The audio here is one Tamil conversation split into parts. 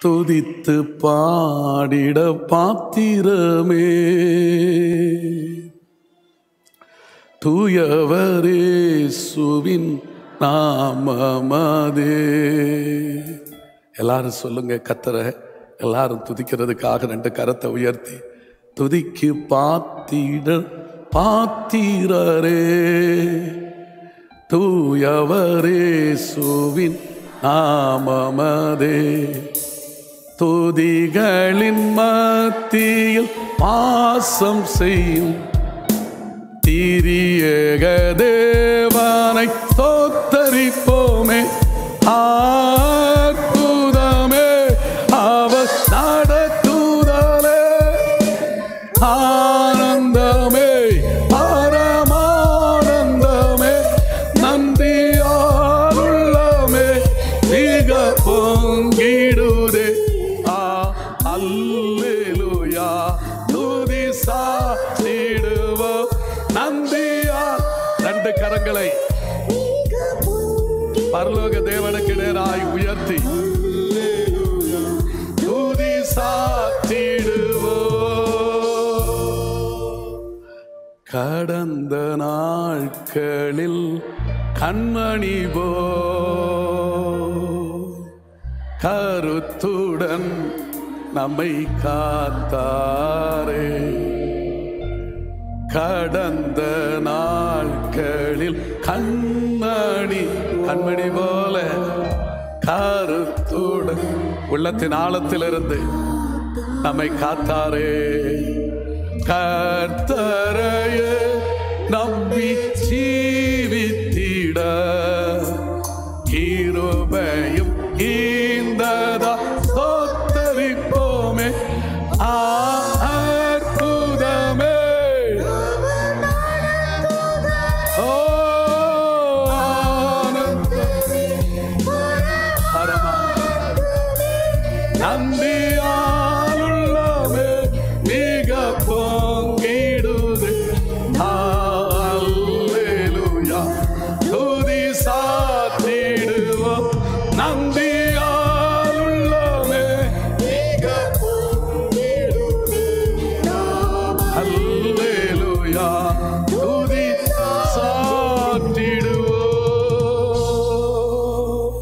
துதித்து பாடிட பாத்திரமே தூயவரேசுவின் நாமமதே எல்லாரும் சொல்லுங்க கத்தரை எல்லாரும் துதிக்கிறதுக்காக ரெண்டு கரத்தை உயர்த்தி துதிக்கு பாத்திட பாத்திரரே தூயவரேசுவின் நாமமதே துதிகளின் மத்தியில் பாசம் செய்யும் திரியக தேவனை தோத்தரிப்போமே அற்புதமே அவர் நடத்துதலே ஆனந்தமே பரமானந்தமே நன்றியாருள்ளமே மிக பொங்கிடுதே ஆ அல்லேலூயா துதி சாத்திடுவோம் நந்தியா ரெண்டு கரங்களை பரலோக தேவனுக்கு நேராய் உயர்த்தி துதி சாத்திடுவோம் கடந்த நாட்களில் கண்மணி போ கருத்துடன் நம்மை காத்தாரே கடந்த நாட்களில் கண்மணி கண்மணி போல கருத்துடன் உள்ளத்தின் ஆழத்திலிருந்து நம்மை காத்தாரே கர்த்தரையே நம்பி ஜீவித்திட கிருபையும் ஈந்ததா ஸ்தோத்தரிப்போமே அற்புதமே ஓ ஆனந்தமே பரமா நன்றியாலுள்ளமே மிக பொங்கிடுது அல்லேலூயா துதி சாத்திடுவோம் நன்றியாலுள்ளமே மிக அல்லேலூயா துதி சாத்திடுவோம்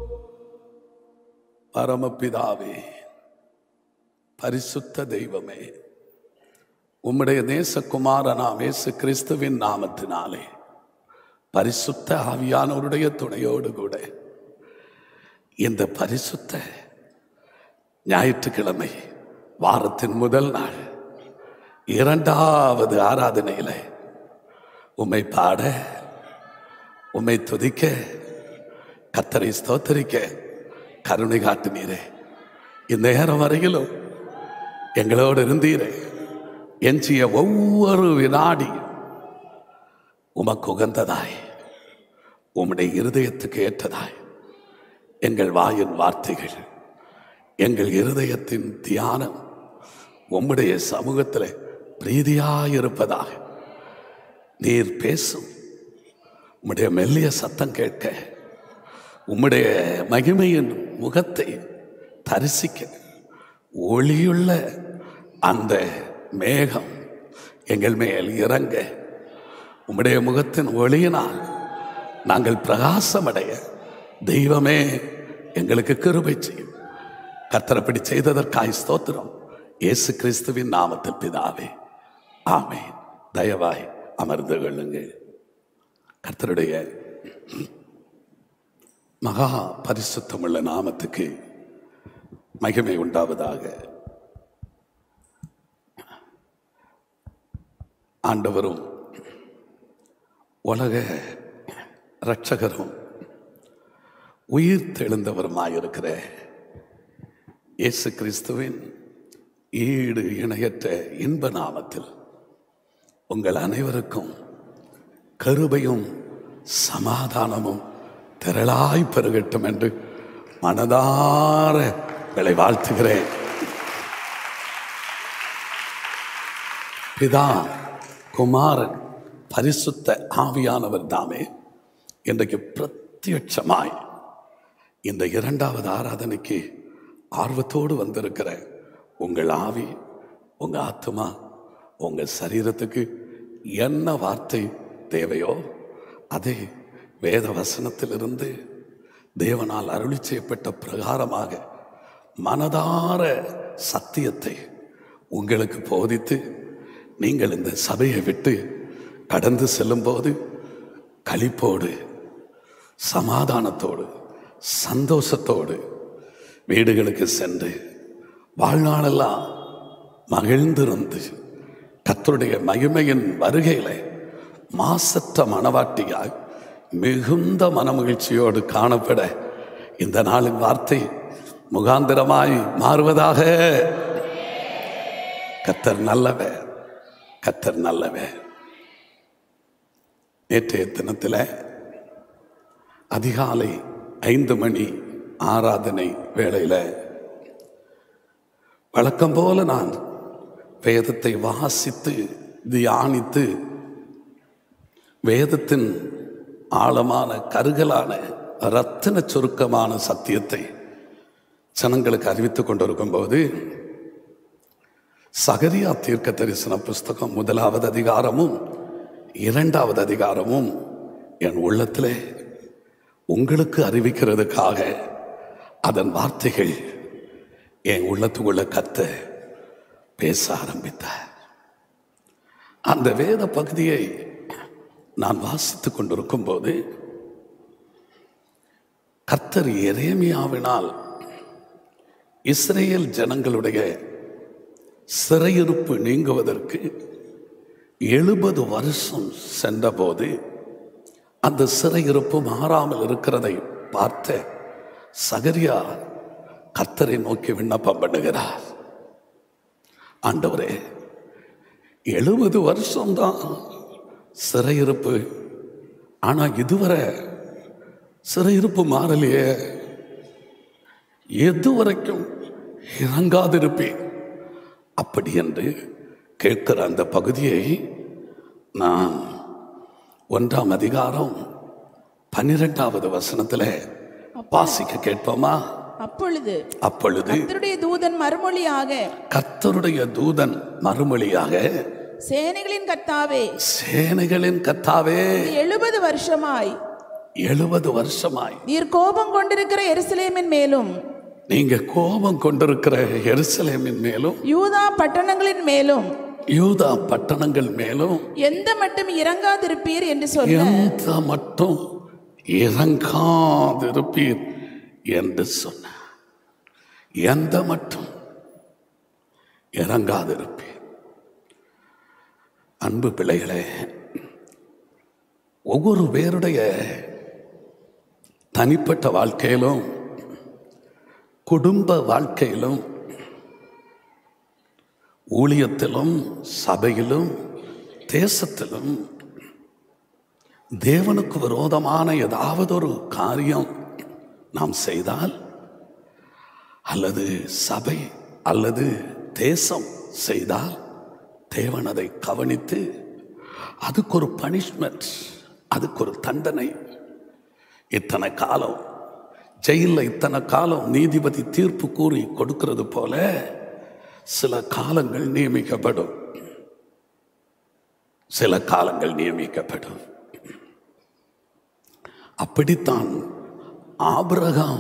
பரமபிதாவே பரிசுத்த தெய்வமே உம்முடைய நேசகுமாரனாம் இயேசு கிறிஸ்துவின் நாமத்தினாலே பரிசுத்த ஆவியானவருடைய துணையோடு கூட இந்த பரிசுத்த ஞாயிற்றுக்கிழமை வாரத்தின் முதல் நாள் இரண்டாவது ஆராதனையில உம்மை பாட உம்மை துதிக்க கத்தரை ஸ்தோத்தரிக்க கருணை காட்டினீரே இந்த நேரம் வரையிலும் எங்களோடு இருந்தீரே எஞ்சிய ஒவ்வொரு வினாடி உமக்கு உகந்ததாய் உம்முடைய இருதயத்துக்கு ஏற்றதாய் எங்கள் வாயின் வார்த்தைகள் எங்கள் இருதயத்தின் தியானம் உம்முடைய சமூகத்தில் பிரீதியாயிருப்பதாக நீர் பேசும் உம்முடைய மெல்லிய சத்தம் கேட்க உம்முடைய மகிமையின் முகத்தை தரிசிக்க ஒளியுள்ள அந்த மேகம் எங்கள் மேல் இறங்க உம்முடைய முகத்தின் ஒளியினால் நாங்கள் பிரகாசமடைய தெய்வமே எங்களுக்கு கிருபை செய்யும் கர்த்தரப்படி செய்ததற்காய் ஸ்தோத்திரம் இயேசு கிறிஸ்துவின் நாமத்தில் பிதாவே ஆமென் தயவாய் அமர்ந்து கொள்ளுங்கள் கர்த்தருடைய மகா பரிசுத்தமுள்ள நாமத்துக்கு மகிமை உண்டாவதாக ஆண்டவரும் உலக இரட்சகரும் உயிர் தெழுந்தவருமாயிருக்கிற இயேசு கிறிஸ்துவின் ஈடு இணையற்ற இன்ப நாமத்தில் உங்கள் அனைவருக்கும் கருபையும் சமாதானமும் திரளாய் பெருகட்டும் என்று மனதார உங்களை வாழ்த்துகிறேன் பிதா குமாரன் பரிசுத்த ஆவியானவர் தாமே இன்றைக்கு பிரத்யட்சமாய் இந்த இரண்டாவது ஆராதனைக்கு ஆர்வத்தோடு வந்திருக்கிற உங்கள் ஆவி உங்க ஆத்மா உங்க சரீரத்துக்கு என்ன வார்த்தை தேவையோ அதை வேத வசனத்திலிருந்து தேவனால் அருளி செய்யப்பட்ட பிரகாரமாக மனதார சத்தியத்தை உங்களுக்கு போதித்து நீங்கள் இந்த சபையை விட்டு கடந்து செல்லும்போது களிப்போடு சமாதானத்தோடு சந்தோஷத்தோடு வீடுகளுக்கு சென்று வாழ்நாளெல்லாம் மகிழ்ந்திருந்து கர்த்தருடைய மகிமையின் வருகையில மாசற்ற மனவாட்டியாய் மிகுந்த மனமகிழ்ச்சியோடு காணப்பட இந்த நாளின் வார்த்தை முகாந்திரமாய் மாறுவதாக கத்தர் நல்லவர் கத்தர் நல்லவர் நேற்றைய தினத்தில் அதிகாலை ஐந்து மணி ஆராதனை வேளையில் வழக்கம் போல நான் வேதத்தை வாசித்து தியானித்து வேதத்தின் ஆழமான கருகலான ரத்தின சுருக்கமான சத்தியத்தை ஜனங்களுக்கு அறிவித்துக் கொண்டிருக்கும் போது சகரியா தீர்க்க தரிசன புஸ்தகம் முதலாவது அதிகாரமும் இரண்டாவது அதிகாரமும் என் உள்ளத்திலே உங்களுக்கு அறிவிக்கிறதுக்காக அதன் வார்த்தைகள் என் உள்ளத்துக்குள்ள கத்த பேச ஆரம்பித்தார் அந்த வேத பகுதியை நான் வாசித்துக் கொண்டிருக்கும் போது கர்த்தர் எரேமியாவினால் இஸ்ரேல் ஜனங்களுடைய சிறையிருப்பு நீங்குவதற்கு எழுபது வருஷம் சென்றபோது அந்த சிறையிருப்பு மாறாமல் இருக்கிறதை பார்த்த சகரியா கர்த்தரை நோக்கி விண்ணப்பம் பண்ணுகிறார் ஆண்டவரே எழுபது வருஷம்தான் சிறையிருப்பு ஆனா இதுவரை சிறையிருப்பு மாறலையே எது வரைக்கும் இறங்காதிருப்பேன் அப்படி என்று கேட்கிற அந்த பகுதியை நான் ஒன்றாம் அதிகாரம் பன்னிரெண்டாவது வசனத்தில் வாசிக்க கேட்போமா அப்பொழுது அப்பொழுது கர்த்தருடைய தூதன் மறுமொழியாக கர்த்தருடைய தூதன் மறுமொழியாக சேனைகளின் கர்த்தாவே சேனைகளின் கத்தாவே எழுபது வருஷமாய் எழுபது வருஷமாய் நீர் கோபம் கொண்டிருக்கிற எருசலேமின் மேலும் நீங்க கோபம் கொண்டிருக்கிற எருசலேமின் மேலும் யூதா பட்டணங்களின் மேலும் யூதா பட்டணங்கள் மேலும் எந்த மட்டும் இறங்காதிருப்பீர் என்று சொல்ல எந்த மட்டும் இறங்காதிருப்பீர் என்று சொன்ன எந்த மட்டும் இறங்காதிருப்பீர் அன்பு பிள்ளைகளே ஒவ்வொரு பேருடைய தனிப்பட்ட வாழ்க்கையிலும் குடும்ப வாழ்க்கையிலும் ஊழியத்திலும் சபையிலும் தேசத்திலும் தேவனுக்கு விரோதமான ஏதாவது ஒரு காரியம் நாம் செய்தால் அல்லது சபை அல்லது தேசம் செய்தால் தேவன் அதை கவனித்து அதுக்கு ஒரு பனிஷ்மெண்ட் அதுக்கு ஒரு தண்டனை இத்தனை காலம் ஜெயிலில் இத்தனை காலம் நீதிபதி தீர்ப்பு கூறி கொடுக்கிறது போல சில காலங்கள் நியமிக்கப்படும் சில காலங்கள் நியமிக்கப்படும் அப்படித்தான் ஆபிரகாம்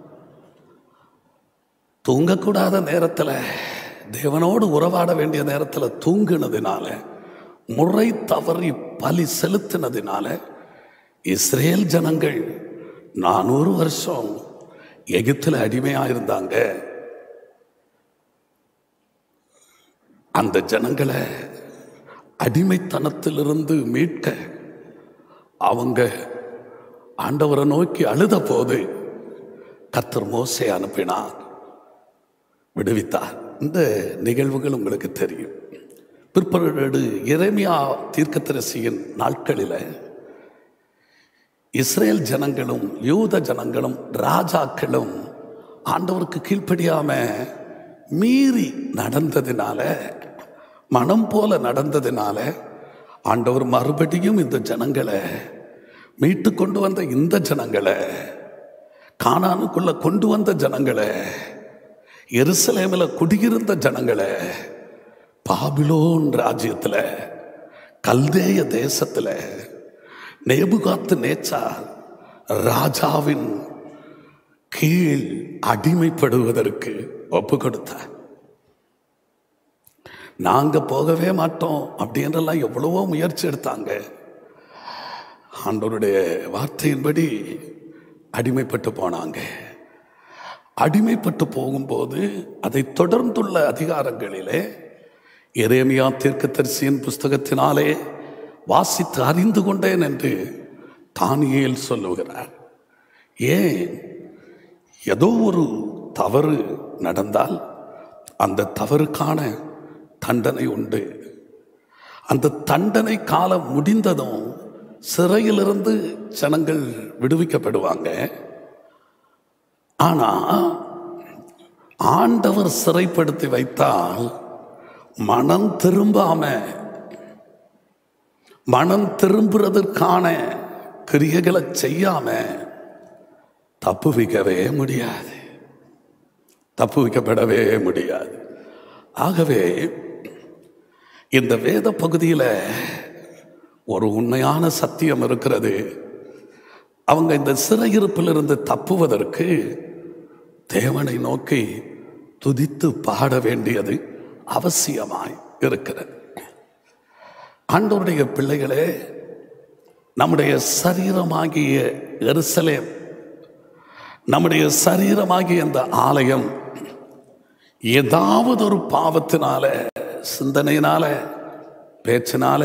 தூங்கக்கூடாத நேரத்தில் தேவனோடு உறவாட வேண்டிய நேரத்தில் தூங்கினதினால முறை தவறி பலி செலுத்தினதினால இஸ்ரேல் ஜனங்கள் நானூறு வருஷம் எகிப்தில் அடிமையாக இருந்தாங்க அந்த ஜனங்களை அடிமைத்தனத்திலிருந்து மீட்க அவங்க ஆண்டவரை நோக்கி அழுத போது கர்த்தர் மோசை அனுப்பினார் விடுவித்தார் இந்த நிகழ்வுகள் உங்களுக்கு தெரியும் பிற்படு இறைமையா தீர்க்கதரிசியின் நாட்களில் இஸ்ரேல் ஜனங்களும் யூத ஜனங்களும் ராஜாக்களும் ஆண்டவருக்கு கீழ்ப்படியாம மீறி நடந்ததினால மனம் போல நடந்ததினால ஆண்டவர் மறுபடியும் இந்த ஜனங்களை மீட்டு கொண்டு வந்த இந்த ஜனங்களை கானானுக்குள்ள கொண்டு வந்த ஜனங்களை எருசலேமில் குடியிருந்த ஜனங்களை பாபிலோன் ராஜ்யத்தில் கல்தேய தேசத்தில் நேபுகாத்து நேச்சார் ராஜாவின் கீழ் அடிமைப்படுவதற்கு ஒப்பு கொடுத்தார் நாங்க போகவே மாட்டோம் அப்படின்றெல்லாம் எவ்வளவோ முயற்சி எடுத்தாங்க ஆண்டவருடைய வார்த்தையின்படி அடிமைப்பட்டு போனாங்க அடிமைப்பட்டு போகும்போது அதை தொடர்ந்துள்ள அதிகாரங்களிலே எரேமியா தீர்க்கதரிசியின் புஸ்தகத்தினாலே வாசித்து அறிந்து கொண்டேன் என்று தானியேல் சொல்லுகிறார் ஏன் ஏதோ ஒரு தவறு நடந்தால் அந்த தவறுக்கான தண்டனை உண்டு அந்த தண்டனை காலம் முடிந்ததும் சிறையிலிருந்து ஜனங்கள் விடுவிக்கப்படுவாங்க ஆனா ஆண்டவர் சிறைப்படுத்தி வைத்தால் மனம் திரும்பாம மனம் திரும்புறதற்கான கிரியைகளை செய்யாம தப்புவிக்கவே முடியாது தப்புவிக்கப்படவே முடியாது ஆகவே இந்த வேத பகுதியில் ஒரு உண்மையான சத்தியம் இருக்கிறது அவங்க இந்த சிறையிருப்பிலிருந்து தப்புவதற்கு தேவனை நோக்கி துதித்து பாட வேண்டியது அவசியமாய் இருக்கிறது ஆண்டவருடைய பிள்ளைகளே நம்முடைய சரீரமாகிய எருசலேம் நம்முடைய சரீரமாகிய இந்த ஆலயம் ஏதாவது ஒரு பாவத்தினால சிந்தனையினால பேச்சினால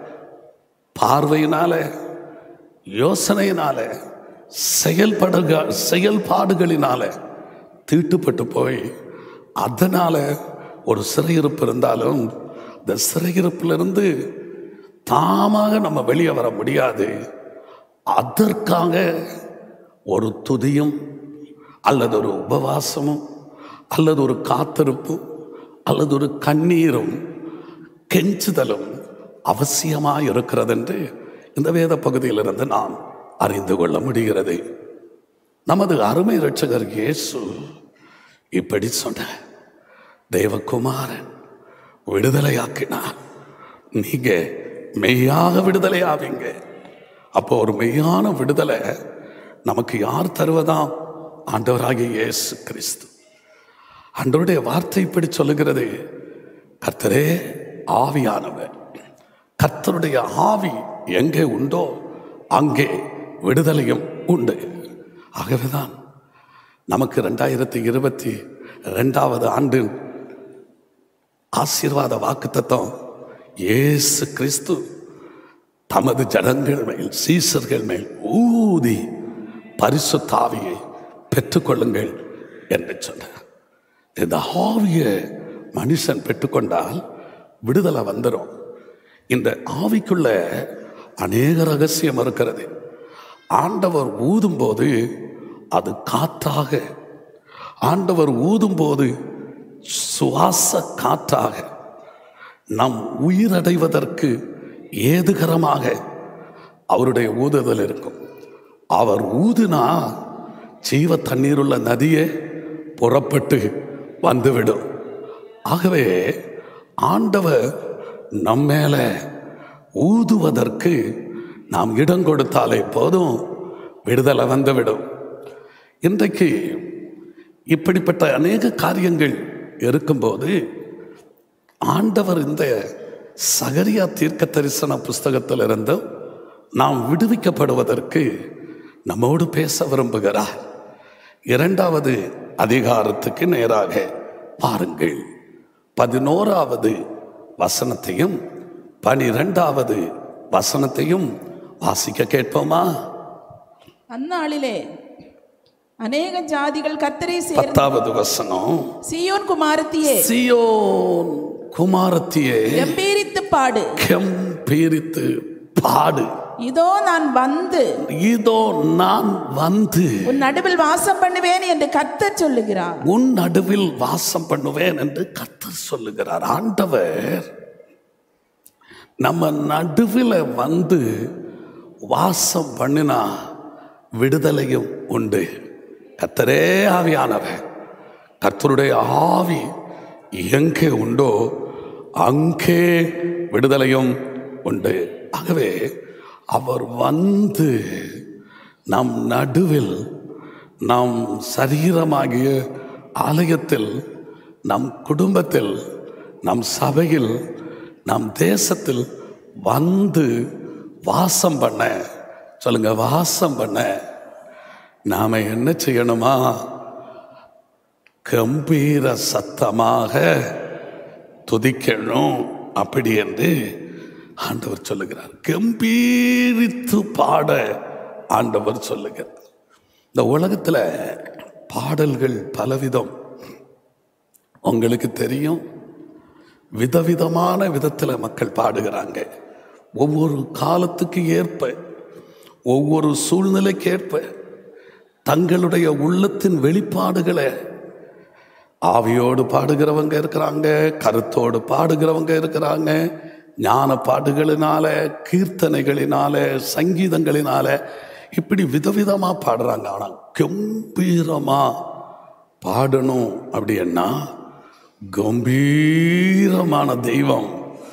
பார்வையினால யோசனையினால செயல்படுக செயல்பாடுகளினால தீட்டுப்பட்டு போய் அதனால ஒரு சிறையிருப்பு இருந்தாலும் இந்த சிறையிருப்பிலிருந்து தாமாக நம்ம வெளியே வர முடியாது அதற்காக ஒரு துதியும் அல்லது ஒரு உபவாசமும் அல்லது ஒரு காத்திருப்பும் அல்லது ஒரு கண்ணீரும் கெஞ்சுதலும் அவசியமாக இருக்கிறது என்று இந்த வேத பகுதியிலிருந்து நாம் அறிந்து கொள்ள முடிகிறது நமது அருமை ரட்சகர் இயேசு இப்படி சொன்ன தேவகுமாரன் விடுதலையாக்கினார் நீங்க மெய்யாக விடுதலை ஆவீங்க அப்போ ஒரு மெய்யான விடுதலை நமக்கு யார் தருவதாம் ஆண்டவராகிய இயேசு கிறிஸ்து ஆண்டவருடைய வார்த்தை இப்படி சொல்லுகிறது கர்த்தரே ஆவியானவர் கர்த்தருடைய ஆவி எங்கே உண்டோ அங்கே விடுதலையும் உண்டு ஆகவேதான் நமக்கு ரெண்டாயிரத்தி இருபத்தி ரெண்டாவது ஆண்டு ஆசீர்வாத வாக்குத்தத்தம் இயேசு கிறிஸ்து தமது ஜனங்கள் மேல் சீசர்கள் மேல் ஊதி பரிசுத்தாவியை பெற்றுக்கொள்ளுங்கள் என்று சொன்னார் இந்த ஆவியை மனுஷன் பெற்றுக்கொண்டால் விடுதலை வந்துடும் இந்த ஆவிக்குள்ள அநேக ரகசியம் இருக்கிறது ஆண்டவர் ஊதும்போது அது காற்றாக ஆண்டவர் ஊதும்போது சுவாச காற்றாக நம் உயிரடைவதற்கு ஏதுகரமாக அவருடைய ஊதுதல் இருக்கும் அவர் ஊதுனா ஜீவ தண்ணீருள்ள நதியே புறப்பட்டு வந்துவிடும் ஆகவே ஆண்டவர் நம்மேல ஊதுவதற்கு நாம் இடம் கொடுத்தாலே போதும் விடுதலை வந்துவிடும் இன்றைக்கு இப்படிப்பட்ட அநேக காரியங்கள் இருக்கும்போது ஆண்டவர் இந்த சகரியா தீர்க்க தரிசன புஸ்தகத்திலிருந்து நாம் விடுவிக்கப்படுவதற்கு நம்மோடு பேச விரும்புகிறார் இரண்டாவது அதிகாரத்துக்கு நேராக பாருங்கள் பதினோராவது வசனத்தையும் பனிரெண்டாவது வசனத்தையும் வாசிக்க கேட்போமா அந்நாளிலே அநேக ஜாதிகள் கத்தரை சேர்ந்து பத்தாவது வசனம் சீயோன் குமாரத்தியே சியோன் குமாரத்தியே எம்பீரித்து பாடு கம்பீரித்து பாடு இதோ நான் வந்து இதோ நான் வந்து உன் நடுவில் வாசம் பண்ணுவேன் என்று கர்த்தர் சொல்லுகிறார் உன் நடுவில் வாசம் பண்ணுவேன் என்று கர்த்தர் சொல்லுகிறார் ஆண்டவர் நம்ம நடுவில் வந்து வாசம் பண்ணினா விடுதலையும் உண்டு கத்தரே ஆவியானவர் கர்த்தருடைய ஆவி எங்கே உண்டோ அங்கே விடுதலையும் உண்டு ஆகவே அவர் வந்து நம் நடுவில் நம் சரீரமாகிய ஆலயத்தில் நம் குடும்பத்தில் நம் சபையில் நம் தேசத்தில் வந்து வாசம் பண்ண சொல்லுங்க வாசம் பண்ண நாம என்ன செய்யணுமா கம்பீர சத்தமாக துதிக்கணும் அப்படி என்று ஆண்டவர் சொல்லுகிறார் கம்பீரித்து பாட ஆண்டவர் சொல்லுகிறார் இந்த உலகத்தில் பாடல்கள் பலவிதம் உங்களுக்கு தெரியும் விதவிதமான விதத்தில் மக்கள் பாடுகிறாங்க ஒவ்வொரு காலத்துக்கு ஏற்ப ஒவ்வொரு சூழ்நிலைக்கு ஏற்ப தங்களுடைய உள்ளத்தின் வெளிப்பாடுகளை ஆவியோடு பாடுகிறவங்க இருக்கிறாங்க கருத்தோடு பாடுகிறவங்க இருக்கிறாங்க ஞான பாடுகளினால கீர்த்தனைகளினால சங்கீதங்களினால இப்படி விதவிதமா பாடுறாங்க ஆனா கம்பீரமா பாடணும் அப்படின்னா கம்பீரமான தெய்வம்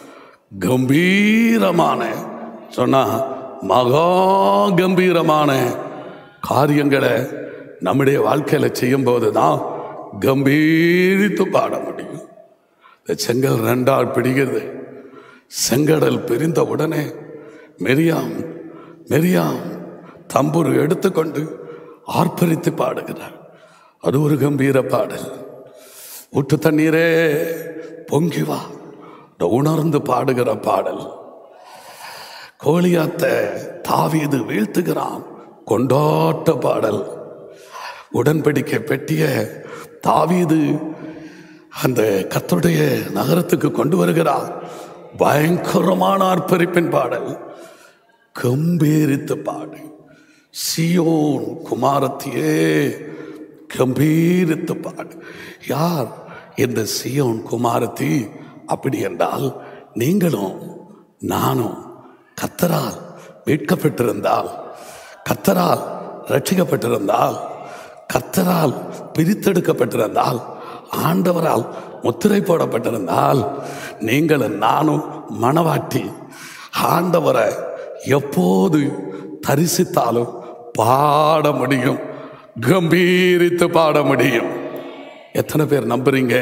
கம்பீரமான சொன்னா மகா கம்பீரமான காரியங்களை நம்முடைய வாழ்க்கையில செய்யும் போதுதான் கம்பீரித்து பாட முடியும் இந்த செங்கல் ரெண்டால் பிடிக்கிறது செங்கடல் பிரிந்த உடனே மெரியாம் மெரியாம் தம்புரு எடுத்துக்கொண்டு ஆர்ப்பரித்து பாடுகிறார் அது ஒரு கம்பீர பாடல் ஊட்டு தண்ணீரே பொங்கி வா இந்த உணர்ந்து பாடுகிற பாடல் கோலியாத்த தாவீது வீழ்த்துகிறான் கொண்டாட்ட பாடல் உடன்படிக்கை பெட்டிய தாவீது அந்த கர்த்தருடைய நகரத்துக்கு கொண்டு வருகிறார் பயங்கரமான ஆர்ப்பரிப்பின் பாடல் கம்பீரித்து பாடு சியோன் குமாரத்தியே கம்பீரித்து பாடு யார் இந்த சியோன் குமாரத்தி அப்படி என்றால் நீங்களும் நானும் கத்தரால் மீட்கப்பட்டிருந்தால் கத்தரால் ரட்சிக்கப்பட்டிருந்தால் கத்தரால் பிரித்தெடுக்கப்பட்டிருந்தால் ஆண்டவரால் முத்திரை போடப்பட்டிருந்தால் நீங்களும் நானும் மனவாட்டி ஆண்டவரை எப்போது தரிசித்தாலும் பாட முடியும் கம்பீரித்து பாட முடியும் எத்தனை பேர் நம்புறீங்க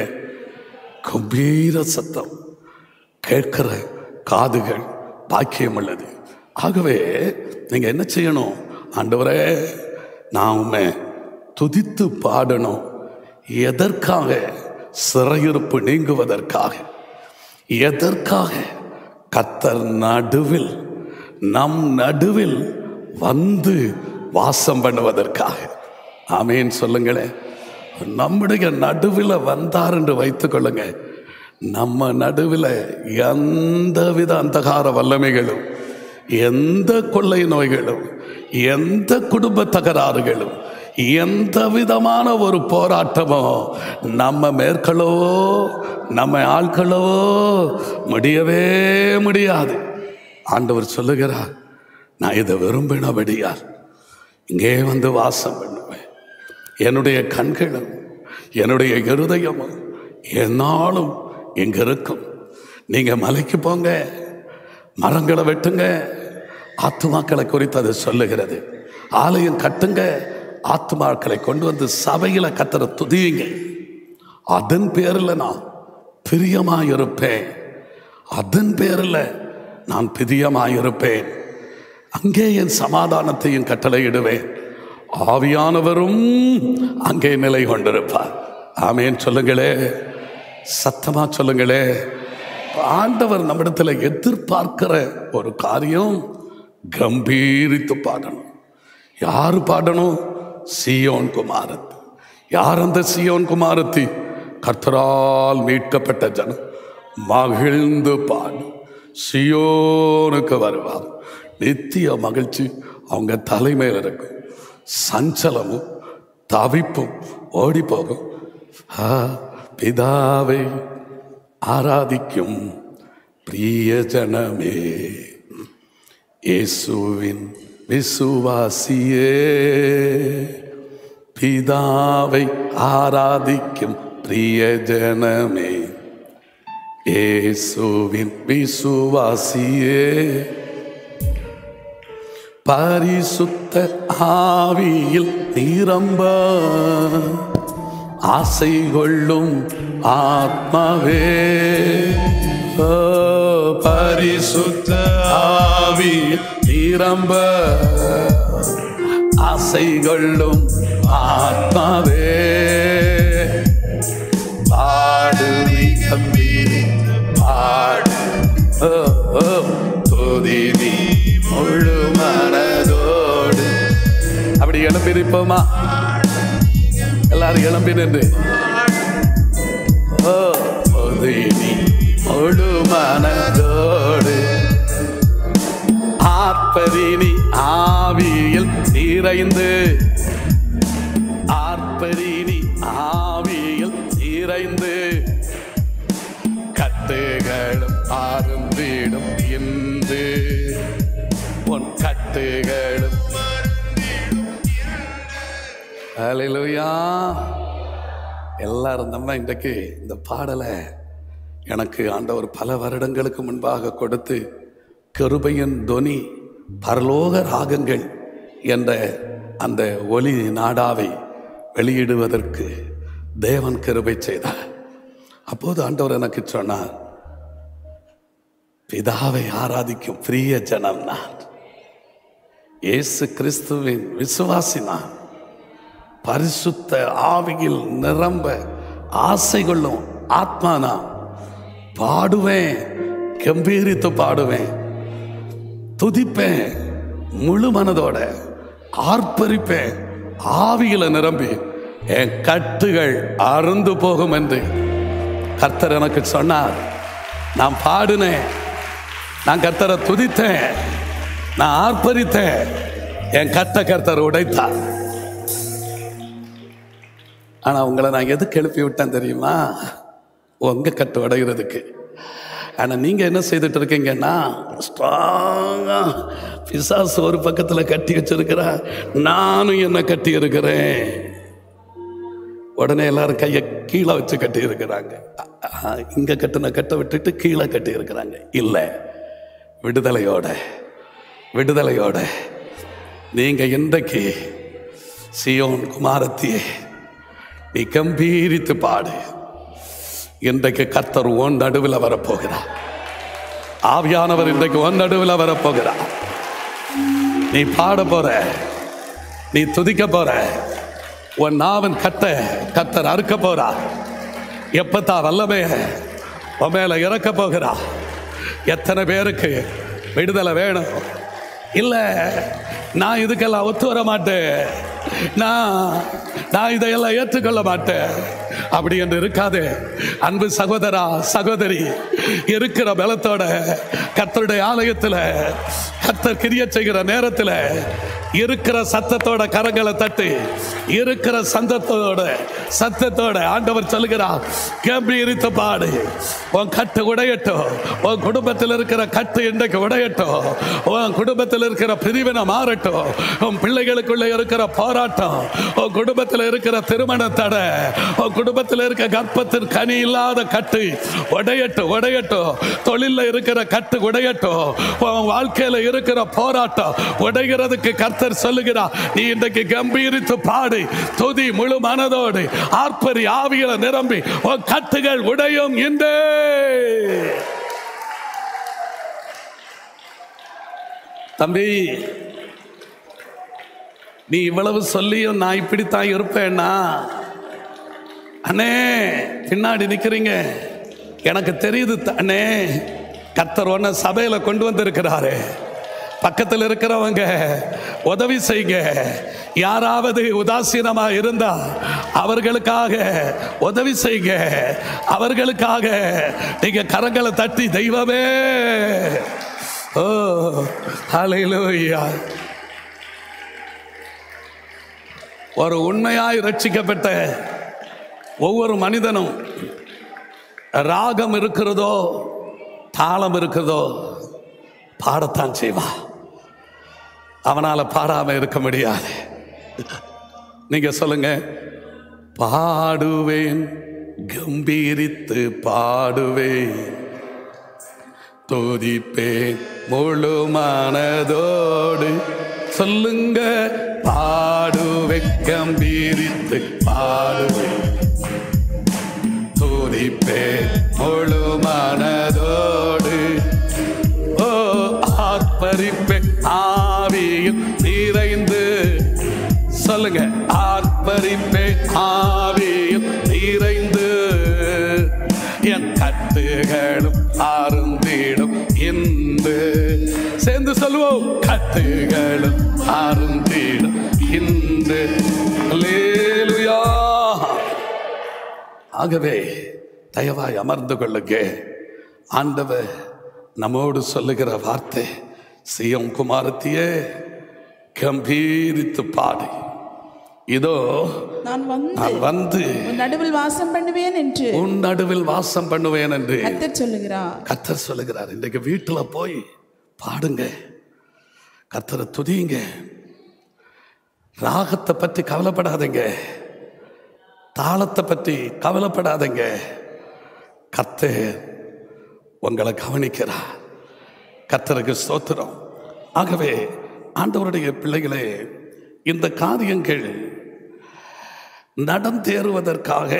கம்பீர சத்தம் கேட்கிற காதுகள் பாக்கியம் உள்ளது ஆகவே நீங்க என்ன செய்யணும் ஆண்டவரே நான் உண்மை துதித்து பாடணும் எதற்காக சிறையிருப்பு நீங்குவதற்காக எதற்காக கத்தர் நடுவில் நம் நடுவில் வந்து வாசம் பண்ணுவதற்காக ஆமேன் சொல்லுங்களேன் நம்முடைய நடுவில் வந்தார் என்று வைத்துக் கொள்ளுங்க நம்ம நடுவில் எந்தவித அந்தகார வல்லமைகளும் எந்த கொள்ளை நோய்களும் எந்த குடும்ப தகராறுகளும் எந்த விதமான ஒரு போராட்டமோ நம்ம மேற்களோ நம்ம ஆட்களோ முடியவே முடியாது ஆண்டவர் சொல்லுகிறார் நான் இதை விரும்பினபடியால் இங்கே வந்து வாசம் பண்ணுவேன் என்னுடைய கண்களும் என்னுடைய இருதயமும் என்னாலும் இங்க இருக்கும் நீங்க மலைக்கு போங்க மரங்களை வெட்டுங்க ஆத்துமாக்களை குறித்து அது சொல்லுகிறது ஆலயம் கட்டுங்க ஆத்துமாக்களை கொண்டு வந்து சபையில கத்துற துதியுங்க அதன் பேரில் நான் பிரியமாயிருப்பேன் அதன் பேரில் நான் பிரியமாயிருப்பேன் அங்கே என் சமாதானத்தையும் கட்டளையிடுவேன் ஆவியானவரும் அங்கே நிலை கொண்டிருப்பார் ஆமேன் சொல்லுங்களே சத்தமா சொல்லுங்களே ஆண்டவர் நம்மிடத்துல எதிர்பார்க்கிற ஒரு காரியம் கம்பீரித்து பாடணும் யாரு பாடணும் சியோன் குமாரத்தி யார் அந்த சியோன் குமாரத்தி கர்த்தரால் மீட்கப்பட்ட ஜனம் மகிழ்ந்து பாடு சியோனுக்கு வருவார் நித்திய மகிழ்ச்சி அவங்க தலைமையில் இருக்கும் சஞ்சலமும் தவிப்பும் ஓடி போகும் ஆ, பிதாவை ஆராதிக்கும் பிரிய ஜனமே இயேசுவின் விசுவாசியே பிதாவை ஆராதிக்கும் பிரிய ஜனமே இயேசுவின் விசுவாசியே பரிசுத்த ஆவியில் நிரம்ப ஆசை கொள்ளும் ஆத்மாவே ஓ, பரிசுத்த ஆவியில் நிரம்ப ஆசை கொள்ளும் ஆத்மாவே பாடு நீ கம்பீரி பாடு ஓ, ஓ, துதி நீ முழு மனதோடு அப்படி எழுப்பிருப்போமா எல்லாரும் எழுப்பி நின்று ஓ துதி நீ முழு மனதோடு ஆர்ப்பரினி ஆவியில் நிறைந்து ஆர்ப்பரினி ஆவியில் நிறைந்து கட்டுகளும் ஆருந்திடும் இன்று உன் கட்டுகளும் ஹalleluya எல்லாரும் நம்ம இன்றைக்கு இந்த பாடலை எனக்கு ஆண்டவர் பல வருடங்களுக்கு முன்பாக கொடுத்து கிருபையின் தொனி பரலோக ராகங்கள் என்ற அந்த ஒளி நாடாவை வெளியிடுவதற்கு தேவன் கிருபை செய்தார் அப்போது ஆண்டவர் எனக்கு சொன்னார் பிதாவை ஆராதிக்கும் பிரிய ஜனம் நான் இயேசு கிறிஸ்துவின் விசுவாசி நான் பரிசுத்த ஆவியில் நிரம்ப ஆசை கொள்ளும் ஆத்மா நான் பாடுவேன் கம்பீரித்து பாடுவேன் துதிப்பேன் முழு மனதோட ஆர்ப்பரிப்பேன் ஆவியில நிரம்பி என் கட்டுகள் அருந்து போகும் என்று கர்த்தர் எனக்கு சொன்னார் நான் பாடினேன் நான் கர்த்தரை துதித்தேன் நான் ஆர்ப்பரித்தேன் என் கட்ட கர்த்தர் உடைத்தார் ஆனா உங்களை நான் எதுக்கு எழுப்பி விட்டேன் தெரியுமா உங்க கட்டு உடைகிறதுக்கு ஆனா நீங்க என்ன செய்துட்டு இருக்கீங்கன்னா ஸ்ட்ராங்கா பிசாசு ஒரு பக்கத்துல கட்டி வச்சிருக்கிறா நானும் என்ன கட்டி இருக்கிறேன் உடனே எல்லாரும் கையை கீழே வச்சு கட்டி இருக்கிறாங்க இங்க கட்டின கட்டை விட்டுட்டு கீழே கட்டி இருக்கிறாங்க இல்லை விடுதலையோட விடுதலையோட நீங்க இன்றைக்கு சியோன் குமாரத்தியே நீ கம்பீரித்து பாடு இன்றைக்கு கர்த்தர் உன் நடுவில் வரப்போகிறார் ஆவியானவர் இன்றைக்கு உன் நடுவில் வரப்போகிறார் நீ பாட போற நீ துதிக்க போற உன் நாவன் கட்ட கர்த்தர் அறுக்க போறா எப்பத்தா வல்லமே உன் மேல இறக்க போகிறா எத்தனை பேருக்கு விடுதலை வேணும் இல்ல நான் இதுக்கெல்லாம் ஒத்து வர மாட்டேன் நான் நான் இதையெல்லாம் ஏற்றுக்கொள்ள மாட்டேன் அப்படி என்று இருக்காது அன்பு சகோதரா சகோதரி இருக்கிற பலத்தோட கர்த்தருடைய ஆலயத்தில் கர்த்தர் கிரிய செய்கிற நேரத்தில் இருக்கிற சத்தத்தோட கரங்களை தட்டி இருக்கிற சந்தத்தோட சத்தத்தோட ஆண்டவர் சொல்லுகிறார் கம்பீரித்து பாடு உன் கட்டு உடையட்டும் உன் குடும்பத்தில் இருக்கிற கட்டு இன்றைக்கு உடையட்டும் உன் குடும்பத்தில் இருக்கிற பிரிவினை மாறட்டும் உன் பிள்ளைகளுக்குள்ள இருக்கிற போராட்டம் உன் குடும்பத்தில் இருக்கிற திருமண தடை உன் குடும்பத்தில் இருக்க கர்ப்பத்தின் கனி இல்லாத கட்டு உடையட்டும் உடையட்டும் தொழில இருக்கிற கட்டு உடையட்டும் உன் வாழ்க்கையில இருக்கிற போராட்டம் உடைகிறதுக்கு கர்த்தர் சொல்லுகிறார் நீ இன்றைக்கு கம்பீரித்து பாடு துதி முழு மனதோடு ஆர்ப்பரி ஆவியில நிரம்பி உன் கட்டுகள் உடையும் இந்த தம்பி நீ இவ்வளவு சொல்லியும் நான் இப்படித்தான் இருப்பேன்னா அண்ணே பின்னாடி நிக்கிறீங்க எனக்கு தெரியுது த- அண்ணே கத்தர் ஒன்ன சபையில கொண்டு வந்திருக்கிறாரு பக்கத்தில் இருக்கிறவங்க உதவி செய்யுங்க யாராவது உதாசீனமா இருந்தா அவர்களுக்காக உதவி செய்யுங்க அவர்களுக்காக நீங்க கரங்களை தட்டி தெய்வமே ஓ ஹalleluya ஒரு உண்மையாய் ரட்சிக்கப்பட்ட ஒவ்வொரு மனிதனும் ராகம் இருக்கிறதோ தாளம் இருக்கிறதோ பாடத்தான் செய்வான் அவனால பாடாம இருக்க முடியாது நீங்க சொல்லுங்க பாடுவேன் கம்பீரித்து பாடுவேன் துதிப்பேன் முழு மனதோடு சொல்லுங்க பாடுவேன் கம்பீரித்து பாடுவேன் துதிப்பேன் முழு மனதோடு ஓ ஆர்ப்பரிப்பேன் ஆவியும் நிறைந்து சொல்லுங்க ஆர்ப்பரிப்பேன் ஆவியும் நிறைந்து என் கட்டுகளும் அருந்திடும் இன்று சேர்ந்து சொல்லுவோம் கட்டுகளும் அருந்திடும் இன்று அல்லேலூயா ஆகவே தயவாய் அமர்ந்து கொள்ளுங்க ஆண்டவர் நம்மோடு சொல்லுகிற வார்த்தை சியம் குமாரத்தியே கம்பீரித்து பாடு இதோ நான் வந்து நான் வந்து உன் நடுவில் வாசம் பண்ணுவேன் என்று உன் நடுவில் வாசம் பண்ணுவேன் என்று கர்த்தர் சொல்லுகிறார் கத்தர் சொல்லுகிறார் இன்றைக்கு வீட்டுல போய் பாடுங்க கத்தரை துதியுங்க ராகத்தை பற்றி கவலைப்படாதீங்க தாளத்தை பற்றி கவலைப்படாதீங்க கத்தர் உங்களை கவனிக்கிறார் கத்தருக்கு ஸ்தோத்திரம் ஆகவே ஆண்டவருடைய பிள்ளைகளே இந்த காரியங்கள் நடந்தேறுவதற்காக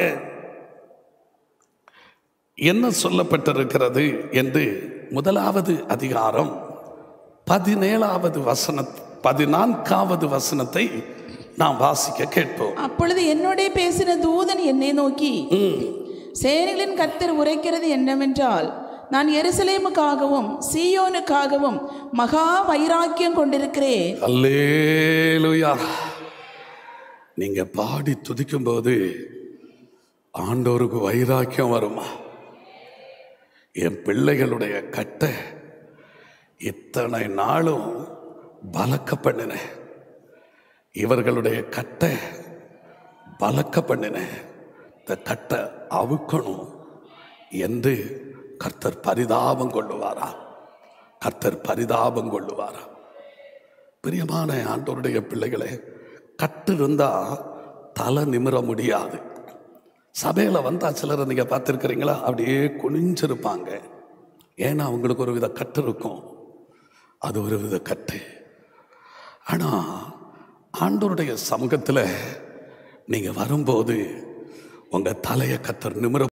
என்ன சொல்லப்பட்டிருக்கிறது என்று முதலாவது அதிகாரம் பதினேழாவது வசன பதினான்காவது வசனத்தை நாம் வாசிக்க கேட்போம் அப்பொழுது என்னோடே பேசின தூதன் என்னை நோக்கி சேனைகளின் கர்த்தர் உரைக்கிறது என்னவென்றால் நான் எருசலேமுக்காகவும் சீயோனுக்காகவும் மகா வைராக்கியம் கொண்டிருக்கிறேன் அல்லேலூயா நீங்க பாடி துதிக்கும் போது ஆண்டோருக்கு வைராக்கியம் வருமா என் பிள்ளைகளுடைய கட்டை இத்தனை நாளும் பலக்க பண்ணினேன் இவர்களுடைய கட்டை பலக்க பண்ணினேன் இந்த கட்டை அவுக்கணும் என்று கர்த்தர் பரிதாபம் கொள்ளுவாரா கர்த்தர் பரிதாபம் கொள்ளுவாரா பிரியமான ஆண்டவருடைய பிள்ளைகளே கட்டு இருந்தா தலை நிமிர முடியாது சபையில் வந்தா சிலரை நீங்க பார்த்துருக்கிறீங்களா அப்படியே குனிஞ்சிருப்பாங்க ஏன்னா அவங்களுக்கு ஒரு வித கட்டு இருக்கும் அது ஒரு வித கட்டு ஆனா ஆண்டவருடைய சமூகத்தில் நீங்க வரும்போது உங்க தலையை கத்தர் நிமிர